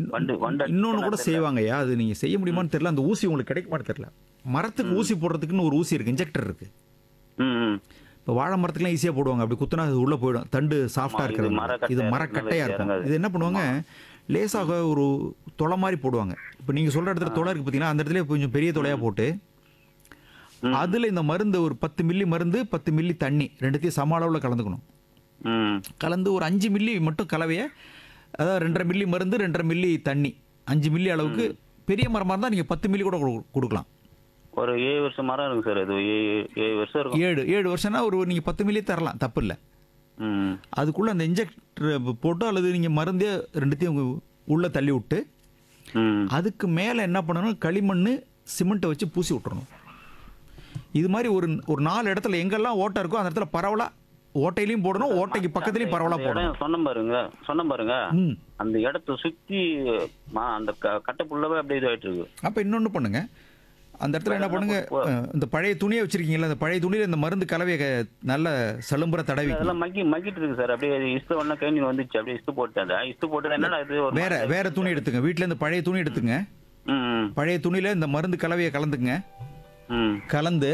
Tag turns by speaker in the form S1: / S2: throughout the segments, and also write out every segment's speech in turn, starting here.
S1: வண்டு வண்டு
S2: இன்னொன்று கூட
S1: அடிச்சுச்சுன்னா
S2: செய்வாங்கய்யா அது நீங்கள் செய்ய முடியுமான்னு தெரியல அந்த ஊசி உங்களுக்கு கிடைக்குமான்னு தெரியல மரத்துக்கு ஊசி போடுறதுக்குன்னு ஒரு ஊசி இருக்கு இன்ஜெக்டர் இருக்கு
S1: ம் ம்
S2: இப்போ வாழை மரத்துக்குலாம் ஈஸியாக போடுவாங்க அப்படி குத்துனா அது உள்ளே போயிடும் தண்டு சாஃப்டாக
S1: ஆமா, இது
S2: இருக்கிறது
S1: மரக்கட்டையா
S2: இது
S1: இருக்கனால
S2: மரக்கட்டையாக
S1: இது
S2: இருக்கும்
S1: இறங்காது.
S2: இது என்ன பண்ணுவாங்க லேசாக ஒரு தொலை மாதிரி போடுவாங்க இப்போ நீங்கள் சொல்கிற இடத்துல தொலை இருக்குது பார்த்தீங்கன்னா அந்த இடத்துல கொஞ்சம் பெரிய தொலையாக போட்டு அதில் இந்த மருந்து ஒரு பத்து மில்லி மருந்து பத்து மில்லி தண்ணி ரெண்டுத்தையும் சம அளவில் கலந்துக்கணும்
S1: ம்
S2: கலந்து ஒரு அஞ்சு மில்லி மட்டும் கலவையை அதாவது ரெண்டரை மில்லி மருந்து ரெண்டரை மில்லி தண்ணி அஞ்சு மில்லி அளவுக்கு பெரிய மரமாக இருந்தால் நீங்கள் பத்து மில்லி கூட கொடு- கொடுக்கலாம்
S1: ஒரு ஏழு வருஷம் மரம் இருக்கு சார் இது ஏழு ஏழு வருஷம் இருக்கும்
S2: ஏழு ஏழு வருஷம்னா ஒரு நீங்கள் பத்து மில்லி தரலாம் தப்பு இல்லை
S1: ம்
S2: அதுக்குள்ளே அந்த இன்ஜெக்டர் போட்டு அல்லது நீங்கள் மருந்தே ரெண்டுத்தையும் உள்ளே தள்ளி விட்டு
S1: ம்
S2: அதுக்கு மேலே என்ன பண்ணணும் களிமண் சிமெண்ட்டை வச்சு பூசி விட்டுறணும் இது மாதிரி ஒரு ஒரு நாலு இடத்துல எங்கெல்லாம் ஓட்டை இருக்கோ அந்த இடத்துல பரவலாக ஓட்டையிலையும் போடணும் ஓட்டைக்கு பக்கத்துலையும் பரவலாக
S1: அந்த
S2: போடணும்
S1: இடம் சொன்ன பாருங்க சொன்ன பாருங்க
S2: ம்
S1: அந்த இடத்த சுத்தி மா- அந்த க- கட்டை புள்ளவே அப்படியே இதாயிட்டு இருக்கு
S2: அப்போ இன்னொன்று பண்ணுங்க அந்த இடத்துல என்ன பண்ணுங்க அஹ், இந்த பழைய துணியை வச்சிருக்கீங்களா அந்த பழைய துணியில் இந்த மருந்து கலவையை க- நல்ல சலும்புற தடவி
S1: அதெல்லாம் மக்கி மக்கிட்டு இருக்கு சார் அப்படியே இஸ்து ஒண்ணா கை வந்துச்சு அப்படியே இஸ்து போட்டேன் அதை. இஸ்து போட்டு என்னடா இது ஒரு
S2: வேற வேற துணி எடுத்துங்க வீட்டில் இந்த பழைய துணி எடுத்துங்க
S1: ம் ம்,
S2: பழைய துணியில் இந்த மருந்து கலவையை கலந்துக்குங்க
S1: ம்
S2: கலந்து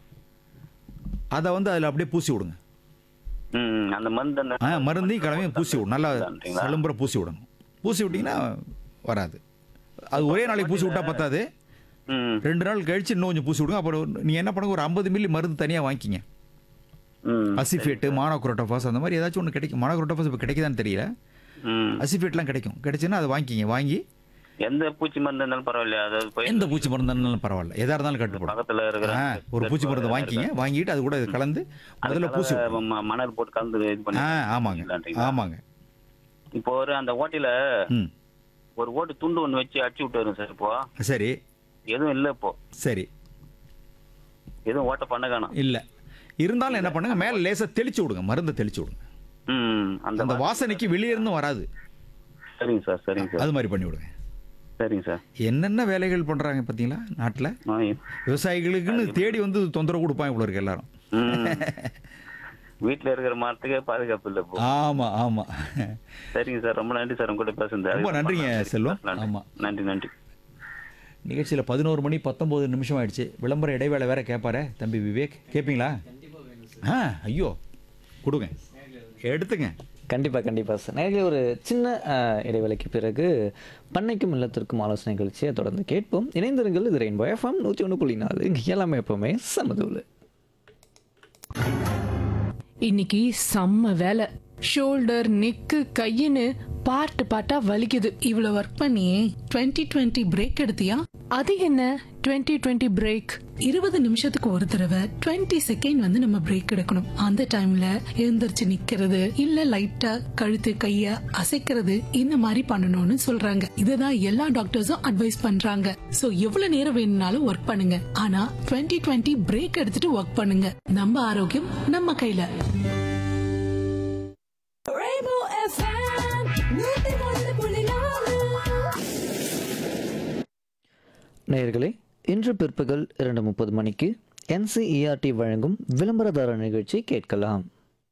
S2: அதை வந்து அதில் அப்படியே பூசி விடுங்க
S1: ம் ம். அந்த மருந்து அந்த
S2: ஆ மருந்தையும் கலவையும் பூசி விடும் நல்லா
S1: அப்படிங்களா?
S2: சலும்புற பூசி விடணும் பூசி விட்டிங்கன்னா வராது அது ஒரே நாளைக்கு பூசி விட்டா பத்தாது
S1: ம்
S2: ரெண்டு நாள் கழிச்சு இன்னும் கொஞ்சம் பூசி விடுங்க அப்புறம் நீங்கள் என்ன பண்ணுங்க ஒரு ஐம்பது மில்லி மருந்து தனியாக வாங்கிக்கிங்க
S1: ம்
S2: அசிஃபேட்டு மானோக்ரோட்டோஃபாஸ் அந்த மாதிரி ஏதாச்சும் ஒன்று கிடைக்கும் மானோக்ரோட்டோஃபாஸ் இப்போ கிடைக்குதான்னு தெரியல
S1: ம்
S2: அசிஃபேட்லாம் கிடைக்கும் கிடைச்சுன்னா அதை வாங்கிக்கிங்க வாங்கி
S1: எந்த பூச்சி மருந்து இருந்தாலும் பரவாயில்லையா அதாவது போய்
S2: எந்த பூச்சி மருந்து இருந்தாலும் பரவாயில்ல எதாக இருந்தாலும் கட்டுப்படும்
S1: பக்கத்துல இருக்கிற
S2: ஆ ஒரு பூச்சி மருந்து வாங்கிக்கிங்க வாங்கிட்டு அது கூட இது கலந்து முதல்ல பூசி விடணும்.
S1: அதுக்காக ம- மணல் போட்டு கலந்து இது பண்ணி
S2: ஆ ஆமாங்க
S1: இல்லான்றீங்களா?
S2: ஆமாங்க
S1: இப்போ ஒரு அந்த ஓட்டையில
S2: ம்
S1: ஒரு ஓட்டு துண்டு ஒண்ணு வச்சு அடிச்சு விட்டு வரும் சார் இப்போ
S2: சரி
S1: எதுவும் இல்ல இப்போ
S2: சரி
S1: எதுவும் ஓட்ட பண்ண காணும்
S2: இல்லை இருந்தாலும் என்ன பண்ணுங்க மேலே லேசாக தெளிச்சு விடுங்க மருந்தை தெளிச்சு விடுங்க
S1: ம் அந்த
S2: அந்த வாசனைக்கு வெளியே இருந்தும் வராது
S1: சரிங்க சார் சரிங்க சார்
S2: அது மாதிரி பண்ணி விடுங்க
S1: சரிங்க சார்
S2: என்னென்ன வேலைகள் பண்ணுறாங்க பார்த்தீங்களா நாட்டில்
S1: ஆ,
S2: விவசாயிகளுக்குன்னு தேடி வந்து தொந்தரவு கொடுப்பாங்க இவ்வளோ இருக்கு எல்லாரும்
S1: ம். வீட்ல இருக்கிற மரத்துக்கே பாதுகாப்பு இல்ல இப்போ
S2: ஆமாம் ஆமாம்
S1: சரிங்க சார் ரொம்ப நன்றி சார் உங்ககிட்ட பேசுனது
S2: ரொம்ப நன்றிங்க செல்வம்
S1: நன்றி.
S2: ஆமாம்
S1: நன்றி நன்றி
S2: நிகழ்ச்சியில் பதினோரு மணி பத்தொம்போது நிமிஷம் ஆயிடுச்சு விளம்பர இடைவேளை வேற கேட்பாரு தம்பி விவேக் கேட்பீங்களா ஆ ஐயோ கொடுங்க எடுத்துங்க
S3: கண்டிப்பாக கண்டிப்பாக சார் நேரில் ஒரு சின்ன அஹ், இடைவேளைக்கு பிறகு பண்ணைக்கும் இல்லத்திற்கும் ஆலோசனை நிகழ்ச்சியை தொடர்ந்து கேட்போம் இணைந்திருங்கள் இது ரெயின்போ எஃப்எம் நூற்றி ஒன்று புள்ளி நாலு இங்கே எல்லாமே எப்போவுமே சமதூள்
S4: இன்னைக்கு செம்ம வேலை ஷோல்டர் நெக்கு கையின்னு பார்ட் பார்ட்டா வலிக்குது
S5: இவ்வளவு ஒர்க் பண்ணி 2020 டுவெண்ட்டி பிரேக் எடுத்தியா
S4: அது என்ன 2020 டுவெண்ட்டி பிரேக்
S5: இருபது நிமிஷத்துக்கு ஒரு தடவை 20 செகண்ட் வந்து நம்ம பிரேக் எடுக்கணும் அந்த டைம்ல எழுந்திருச்சு நிக்கிறது இல்ல லைட்டா கழுத்து கைய அசைக்கிறது இந்த மாதிரி பண்ணணும்னு சொல்றாங்க இதுதான் எல்லா டாக்டர்ஸும் அட்வைஸ் பண்றாங்க சோ எவ்வளவு நேரம் வேணும்னாலும் ஒர்க் பண்ணுங்க ஆனா 2020 டுவெண்ட்டி பிரேக் எடுத்துட்டு ஒர்க் பண்ணுங்க நம்ம ஆரோக்கியம் நம்ம கையில
S3: நேயர்களே இன்று பிற்பகல் இரண்டு முப்பது மணிக்கு என்சிஇஆர்டி வழங்கும் விளம்பரதார நிகழ்ச்சி கேட்கலாம்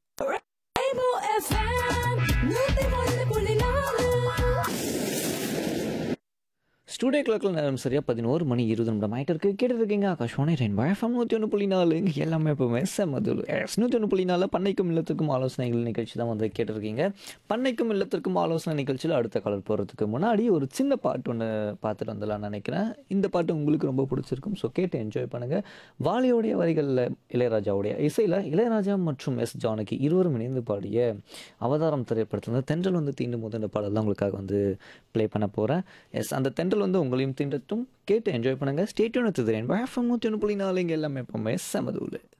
S3: ஸ்டூடியோ கிளாக்கில் நேரம் சரியாக பதினோரு மணி இருபது நிமிடம் ஆகிட்டு இருக்கு கேட்டுட்டு இருக்கீங்க ஆகாஷ்வாணி ரெயின் எஃப்எம் நூற்றி ஒன்று புள்ளி நாலு இங்க எல்லாமே எப்பவுமே செம்மதுல் எஸ் நூற்றி ஒன்று புள்ளி நாலு பண்ணைக்கும் இல்லத்திற்கும் ஆலோசனைகள் நிகழ்ச்சி தான் வந்து கேட்டிருக்கீங்க பண்ணைக்கும் இல்லத்திற்கும் ஆலோசனை நிகழ்ச்சியில் அடுத்த காலர் போகிறதுக்கு முன்னாடி ஒரு சின்ன பாட்டு ஒன்று பார்த்துட்டு வந்துடலாம்னு நினைக்கிறேன் இந்த பாட்டு உங்களுக்கு ரொம்ப பிடிச்சிருக்கும் ஸோ கேட்டு என்ஜாய் பண்ணுங்கள் வாலியோடைய வரிகளில் இளையராஜாவுடைய இசையில் இளையராஜா மற்றும் எஸ் ஜானகி இருவரும் இணைந்து பாடிய அவதாரம் திரைப்படத்தில் தென்றல் வந்து தீண்டும் போது இந்த பாடல் தான் உங்களுக்காக வந்து ப்ளே பண்ண போகிறேன் எஸ் அந்த தென்றல் வந்து உங்களையும் தீண்டட்டும் கேட்டு என்ஜாய் பண்ணுங்கள் ஸ்டேட்யூன் எடுத்துக்கிறேன் எஃப்எம் நூற்றி ஒன்று புள்ளி நாலு இங்கே எல்லாமே எப்பவுமே செமதூள்